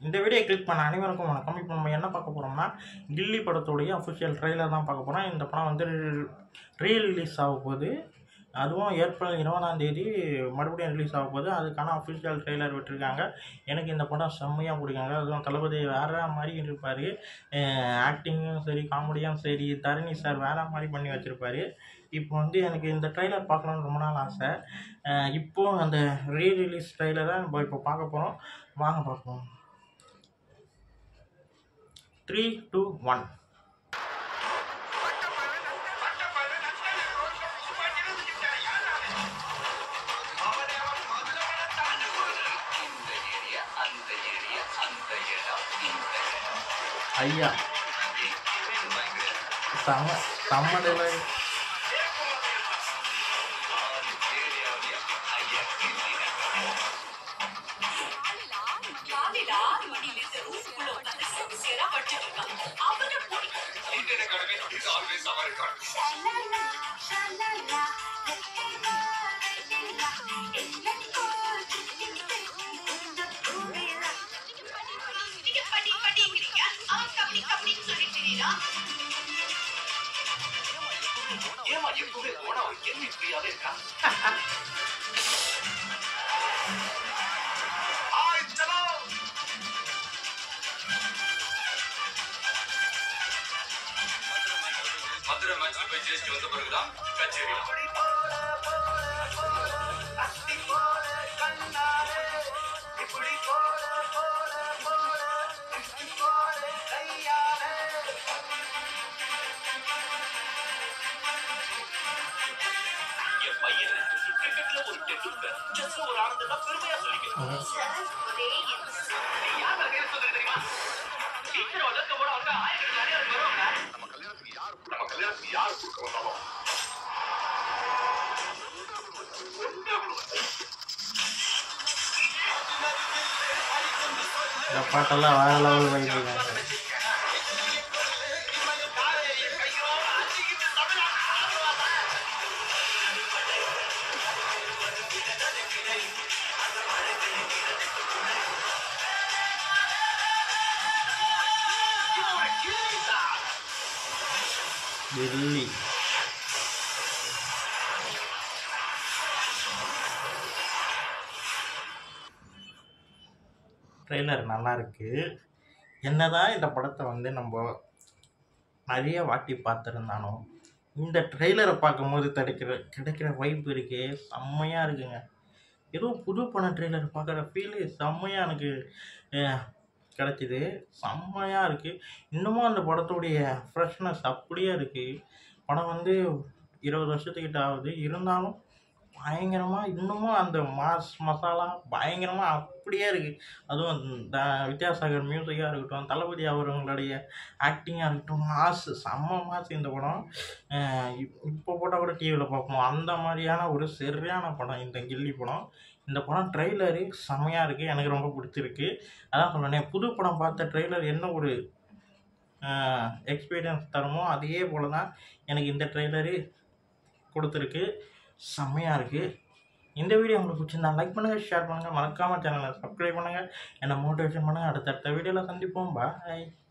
இந்த video click பண்ண அனைவருக்கும் வணக்கம் இப்போ நம்ம என்ன பார்க்க போகிறோம்னா கில்லி படத்துடைய அஃபிஷியல் ட்ரெய்லர் தான் பார்க்க போகிறோம் இந்த படம் வந்து ரீ ரிலீஸ் ஆக போகுது அதுவும் ஏப்ரல் இருபதாம் தேதி மறுபடியும் ரிலீஸ் ஆக போகுது அதுக்கான அஃபிஷியல் ட்ரெய்லர் விட்டுருக்காங்க எனக்கு இந்த படம் செம்மையாக பிடிக்காங்க அதுவும் தளபதி வேற மாதிரி இருப்பார் ஆக்டிங்கும் சரி காமெடியும் சரி தரணி சார் வேற மாதிரி பண்ணி வச்சுருப்பாரு இப்போ வந்து எனக்கு இந்த ட்ரெய்லர் பார்க்கணுன்னு ரொம்ப நாள் ஆசை அஹ் இப்போ அந்த ரீ ரிலீஸ் ட்ரெய்லரை நம்ம இப்போ பார்க்க போகிறோம் வாங்க பார்ப்போம் த்ரீ டூ ஒன் ஐயா செம்ம செம்ம டெலிவரி காலையில ஆறு மணில இருந்து ரூமுக்குள்ள உட்கார்ந்து சின்சியரா படிச்சுட்டு இருக்கான். அவனை பிடிக்கும். நீங்க படி படிங்கிறீங்க. அவன் கபடி கபடின்னு சொல்லிட்டு திரியிறான். ஏமா எப்பவுமே போனா ஒரு கேள்வி ஃப்ரீயாவே இருக்கா ஹாய் சலோ மதுரை மேட்ச்ல போய் ஜெயிச்சு வந்த பிறகுதான் கச்சேரி என் பையன் கிரிக்கெட்ல ஒரு டெண்டுல்கர் செஸ்ல ஒரு ஆனந்தம் தான் பெருமையா சொல்லிக்கணும் ஒரே எண்ணம். யார் நிறைய சொல்றது தெரியுமா டீச்சர் வளர்க்க போட அவங்க ஆயிரக்கணக்கான நிறைய வருவாங்க நம்ம கல்யாணத்துக்கு யார் கொடுக்க வந்தாலும் இந்த பாட்டெல்லாம் வேற லெவல் வைக்கிறாங்க கில்லி ட்ரெய்லர் நல்லா இருக்கு என்னதான் இந்த படத்தை வந்து நம்ம நிறைய வாட்டி பார்த்துருந்தாலும் இந்த ட்ரெய்லரை பார்க்கும்போது கிடைக்கிற கிடைக்கிற வைப் இருக்கே செம்மையாக இருக்குங்க ஏதோ புது படம் ட்ரெய்லர் பார்க்குற ஃபீலு செம்மையாக எனக்கு அஹ், கிடைச்சிது செம்மையாக இருக்குது இன்னமும் அந்த படத்துடைய ஃப்ரெஷ்னஸ் அப்படியே இருக்குது படம் வந்து இருபது வருஷத்துக்கிட்ட ஆகுது இருந்தாலும் பயங்கரமாக இன்னமும் அந்த மாஸ் மசாலா பயங்கரமாக அப்படியே இருக்குது அதுவும் த வித்யாசாகர் மியூசிக்காக இருக்கட்டும் தளபதி அவர்களுடைய ஆக்டிங்காக இருக்கட்டும் மாஸ் செம்ம மாஸ் இந்த படம் அஹ் இப்- இப்போ போட்டால் கூட டிவியில் பார்ப்போம் அந்த மாதிரியான ஒரு சரியான படம் இந்த கில்லி படம் இந்த படம் ட்ரெய்லரு செம்மையாக இருக்குது எனக்கு ரொம்ப பிடிச்சிருக்கு அதான் சொன்னேனே புது படம் பார்த்த ட்ரெய்லர் என்ன ஒரு எக்ஸ்பீரியன்ஸ் தருமோ அதே போல் தான் எனக்கு இந்த ட்ரெய்லரு கொடுத்துருக்கு செம்மையாக இருக்குது இந்த வீடியோ உங்களுக்கு பிடிச்சிருந்தா லைக் பண்ணுங்கள் ஷேர் பண்ணுங்கள் மறக்காமல் சேனலை சப்ஸ்கிரைப் பண்ணுங்கள் என்னை மோட்டிவேஷன் பண்ணுங்கள் அடுத்தடுத்த வீடியோவில் சந்திப்போம் பாய்